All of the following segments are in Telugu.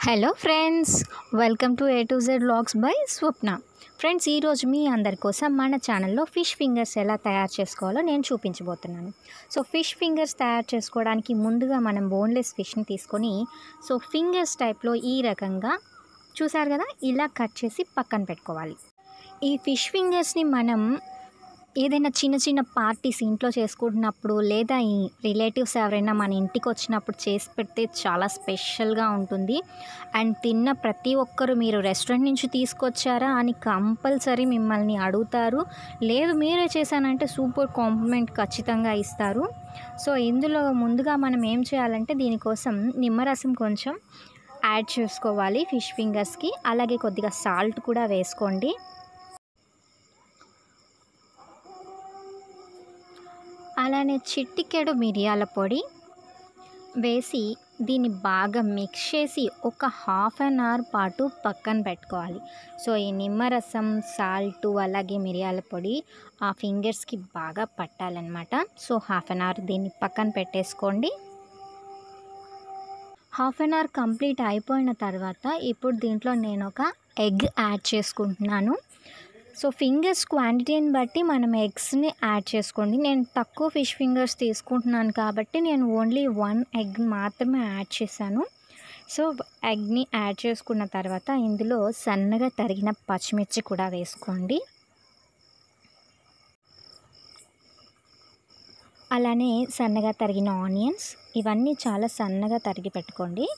hello friends welcome to A to Z vlogs by Swapna friends ఈరోజు మీ అందరి కోసం మన ఛానల్లో ఫిష్ ఫింగర్స్ ఎలా తయారు చేసుకోవాలో నేను చూపించబోతున్నాను సో ఫిష్ ఫింగర్స్ తయారు చేసుకోవడానికి ముందుగా మనం బోన్లెస్ ఫిష్ని తీసుకొని సో ఫింగర్స్ టైప్లో ఈ రకంగా చూసారు కదా ఇలా కట్ చేసి పక్కన పెట్టుకోవాలి ఈ ఫిష్ ఫింగర్స్ని మనం ఏదైనా చిన్న చిన్న పార్టీస్ ఇంట్లో చేసుకుంటున్నప్పుడు లేదా ఈ రిలేటివ్స్ ఎవరైనా మన ఇంటికి వచ్చినప్పుడు చేసి పెడితే చాలా స్పెషల్గా ఉంటుంది అండ్ తిన్న ప్రతి ఒక్కరు మీరు రెస్టారెంట్ నుంచి తీసుకొచ్చారా అని కంపల్సరీ మిమ్మల్ని అడుగుతారు లేదు మీరే చేశానంటే సూపర్ కాంప్లిమెంట్ ఖచ్చితంగా ఇస్తారు సో ఇందులో ముందుగా మనం ఏం చేయాలంటే దీనికోసం నిమ్మరసం కొంచెం యాడ్ చేసుకోవాలి ఫిష్ ఫింగర్స్కి అలాగే కొద్దిగా సాల్ట్ కూడా వేసుకోండి అలానే చిట్టికెడు మిరియాల పొడి వేసి దీన్ని బాగా మిక్స్ చేసి ఒక హాఫ్ అన్ అవర్ పాటు పక్కన పెట్టుకోవాలి సో ఈ నిమ్మరసం సాల్ట్ అలాగే మిరియాల పొడి ఆ ఫింగర్స్కి బాగా పట్టాలన్నమాట సో హాఫ్ అన్ అవర్ దీన్ని పక్కన పెట్టేసుకోండి హాఫ్ అన్ అవర్ కంప్లీట్ అయిపోయిన తర్వాత ఇప్పుడు దీంట్లో నేను ఒక ఎగ్ యాడ్ చేసుకుంటున్నాను సో ఫింగర్స్ క్వాంటిటీని బట్టి మనం ఎగ్స్ని యాడ్ చేసుకోండి నేను తక్కువ ఫిష్ ఫింగర్స్ తీసుకుంటున్నాను కాబట్టి నేను ఓన్లీ వన్ ఎగ్ మాత్రమే యాడ్ చేశాను సో ఎగ్ని యాడ్ చేసుకున్న తర్వాత ఇందులో సన్నగా తరిగిన పచ్చిమిర్చి కూడా వేసుకోండి అలానే సన్నగా తరిగిన ఆనియన్స్ ఇవన్నీ చాలా సన్నగా తరిగి పెట్టుకోండి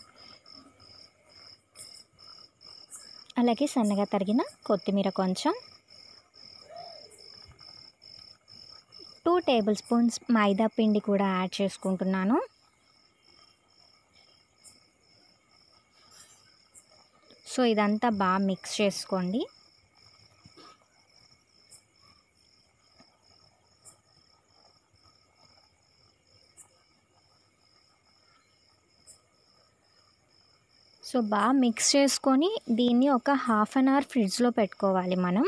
అలాగే సన్నగా తరిగిన కొత్తిమీర కొంచెం టూ టేబుల్ స్పూన్స్ మైదా పిండి కూడా యాడ్ చేసుకుంటున్నాను సో ఇదంతా బాగా మిక్స్ చేసుకోండి సో బాగా మిక్స్ చేసుకొని దీన్ని ఒక హాఫ్ అన్ అవర్ ఫ్రిడ్జ్లో పెట్టుకోవాలి మనం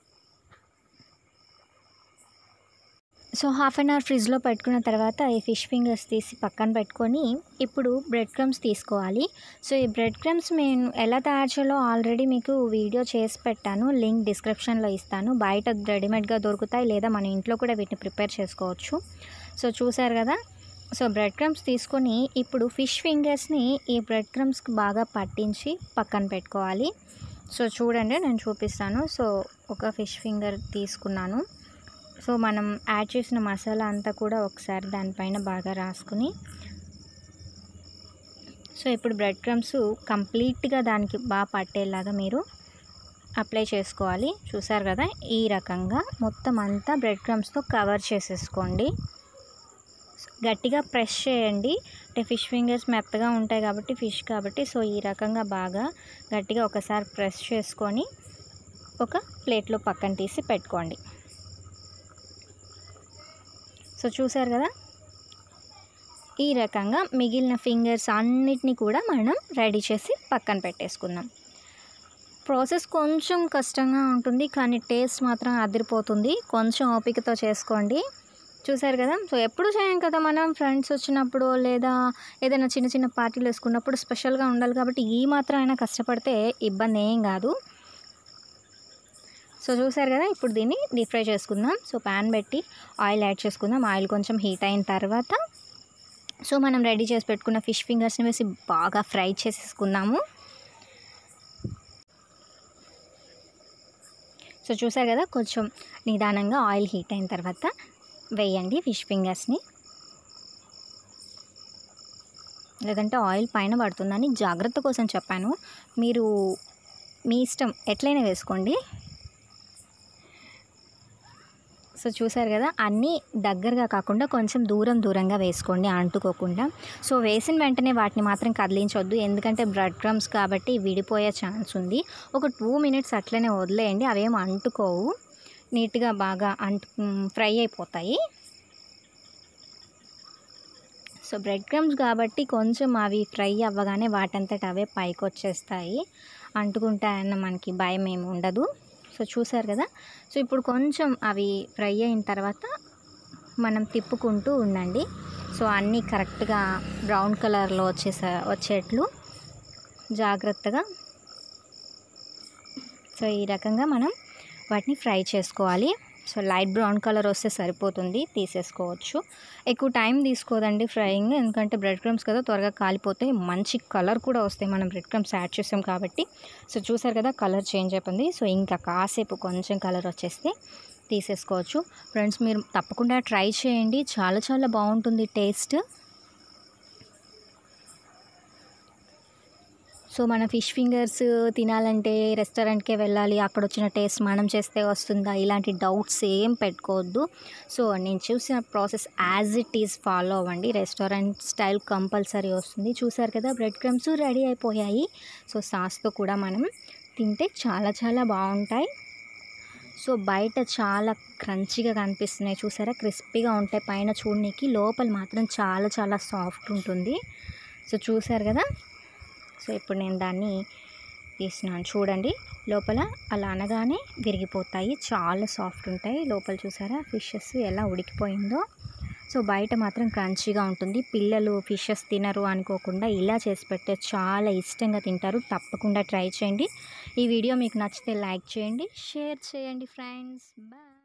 సో హాఫ్ అన్ అవర్ ఫ్రిడ్జ్లో పెట్టుకున్న తర్వాత ఈ ఫిష్ ఫింగర్స్ తీసి పక్కన పెట్టుకొని ఇప్పుడు బ్రెడ్ క్రమ్స్ తీసుకోవాలి సో ఈ బ్రెడ్ క్రమ్స్ నేను ఎలా తయారు చేయాలో ఆల్రెడీ మీకు వీడియో చేసి పెట్టాను లింక్ డిస్క్రిప్షన్లో ఇస్తాను బయట రెడీమేడ్గా దొరుకుతాయి లేదా మన ఇంట్లో కూడా వీటిని ప్రిపేర్ చేసుకోవచ్చు సో చూసారు కదా సో బ్రెడ్ క్రమ్స్ తీసుకొని ఇప్పుడు ఫిష్ ఫింగర్స్ని ఈ బ్రెడ్ క్రమ్స్కి బాగా పట్టించి పక్కన పెట్టుకోవాలి సో చూడండి నేను చూపిస్తాను సో ఒక ఫిష్ ఫింగర్ తీసుకున్నాను సో మనం యాడ్ చేసిన మసాలా అంతా కూడా ఒకసారి దానిపైన బాగా రాసుకుని సో ఇప్పుడు బ్రెడ్ క్రమ్స్ కంప్లీట్గా దానికి బాగా పట్టేలాగా మీరు అప్లై చేసుకోవాలి చూసారు కదా ఈ రకంగా మొత్తం అంతా బ్రెడ్ క్రమ్స్తో కవర్ చేసేసుకోండి గట్టిగా ప్రెస్ చేయండి అంటే ఫిష్ ఫింగర్స్ మెత్తగా ఉంటాయి కాబట్టి ఫిష్ కాబట్టి సో ఈ రకంగా బాగా గట్టిగా ఒకసారి ప్రెస్ చేసుకొని ఒక ప్లేట్లో పక్కన తీసి పెట్టుకోండి సో చూసారు కదా ఈ రకంగా మిగిలిన ఫింగర్స్ అన్నిటినీ కూడా మనం రెడీ చేసి పక్కన పెట్టేసుకుందాం ప్రాసెస్ కొంచెం కష్టంగా ఉంటుంది కానీ టేస్ట్ మాత్రం అదిరిపోతుంది కొంచెం ఓపికతో చేసుకోండి చూసారు కదా సో ఎప్పుడు చేయం కదా మనం ఫ్రెండ్స్ వచ్చినప్పుడు లేదా ఏదైనా చిన్న చిన్న పార్టీలు వేసుకున్నప్పుడు స్పెషల్గా ఉండాలి కాబట్టి ఈ మాత్రం అయినా కష్టపడితే ఇబ్బంది ఏం కాదు సో చూసారు కదా ఇప్పుడు దీన్ని డీప్ ఫ్రై చేసుకుందాం సో ప్యాన్ పెట్టి ఆయిల్ యాడ్ చేసుకుందాం ఆయిల్ కొంచెం హీట్ అయిన తర్వాత సో మనం రెడీ చేసి పెట్టుకున్న ఫిష్ ఫింగర్స్ని వేసి బాగా ఫ్రై చేసేసుకుందాము సో చూసారు కదా కొంచెం నిదానంగా ఆయిల్ హీట్ అయిన తర్వాత వేయండి ఫిష్ ఫింగర్స్ని లేదంటే ఆయిల్ పైన పడుతుందని జాగ్రత్త కోసం చెప్పాను మీరు మీ ఇష్టం ఎట్లయినా వేసుకోండి సో చూసారు కదా అన్నీ దగ్గరగా కాకుండా కొంచెం దూరం దూరంగా వేసుకోండి అంటుకోకుండా సో వేసిన వెంటనే వాటిని మాత్రం కదిలించొద్దు ఎందుకంటే బ్రెడ్ క్రమ్స్ కాబట్టి విడిపోయే ఛాన్స్ ఉంది ఒక టూ మినిట్స్ అట్లనే వదిలేయండి అవేం అంటుకోవు నీట్గా బాగా అంటు ఫ్రై అయిపోతాయి సో బ్రెడ్ క్రమ్స్ కాబట్టి కొంచెం అవి ఫ్రై అవ్వగానే వాటంతట అవే పైకి వచ్చేస్తాయి అంటుకుంటాయన్న మనకి భయం ఏమి ఉండదు సో చూసారు కదా సో ఇప్పుడు కొంచెం అవి ఫ్రై అయిన తర్వాత మనం తిప్పుకుంటూ ఉండండి సో అన్నీ కరెక్ట్గా బ్రౌన్ కలర్లో వచ్చేసా వచ్చేట్లు జాగ్రత్తగా సో ఈ రకంగా మనం వాటిని ఫ్రై చేసుకోవాలి సో లైట్ బ్రౌన్ కలర్ వస్తే సరిపోతుంది తీసేసుకోవచ్చు ఎక్కువ టైం తీసుకోదండి ఫ్రైయింగ్ ఎందుకంటే బ్రెడ్ క్రమ్స్ కదా త్వరగా కాలిపోతే మంచి కలర్ కూడా వస్తాయి మనం బ్రెడ్ క్రమ్స్ యాడ్ చేసాం కాబట్టి సో చూసారు కదా కలర్ చేంజ్ అయిపోయింది సో ఇంకా కాసేపు కొంచెం కలర్ వచ్చేస్తే తీసేసుకోవచ్చు ఫ్రెండ్స్ మీరు తప్పకుండా ట్రై చేయండి చాలా చాలా బాగుంటుంది టేస్ట్ సో మన ఫిష్ ఫింగర్స్ తినాలంటే రెస్టారెంట్కే వెళ్ళాలి అక్కడ వచ్చిన టేస్ట్ మనం చేస్తే వస్తుందా ఇలాంటి డౌట్స్ ఏం పెట్టుకోవద్దు సో నేను చూసిన process as it is follow అవ్వండి రెస్టారెంట్ స్టైల్ కంపల్సరీ వస్తుంది చూసారు కదా బ్రెడ్ క్రమ్స్ రెడీ అయిపోయాయి సో సాస్తో కూడా మనం తింటే చాలా చాలా బాగుంటాయి సో బయట చాలా క్రంచిగా కనిపిస్తున్నాయి చూసారా క్రిస్పీగా ఉంటాయి పైన చూడనీకి లోపల మాత్రం చాలా చాలా సాఫ్ట్ ఉంటుంది సో చూసారు కదా సో ఇప్పుడు నేను దాన్ని తీసినాను చూడండి లోపల అలా అనగానే విరిగిపోతాయి చాలా సాఫ్ట్ ఉంటాయి లోపల చూసారా ఫిషెస్ ఎలా ఉడికిపోయిందో సో బయట మాత్రం క్రంచీగా ఉంటుంది పిల్లలు ఫిషెస్ తినరు అనుకోకుండా ఇలా చేసి పెడితే చాలా ఇష్టంగా తింటారు తప్పకుండా ట్రై చేయండి ఈ వీడియో మీకు నచ్చితే లైక్ చేయండి షేర్ చేయండి ఫ్రెండ్స్ బాయ్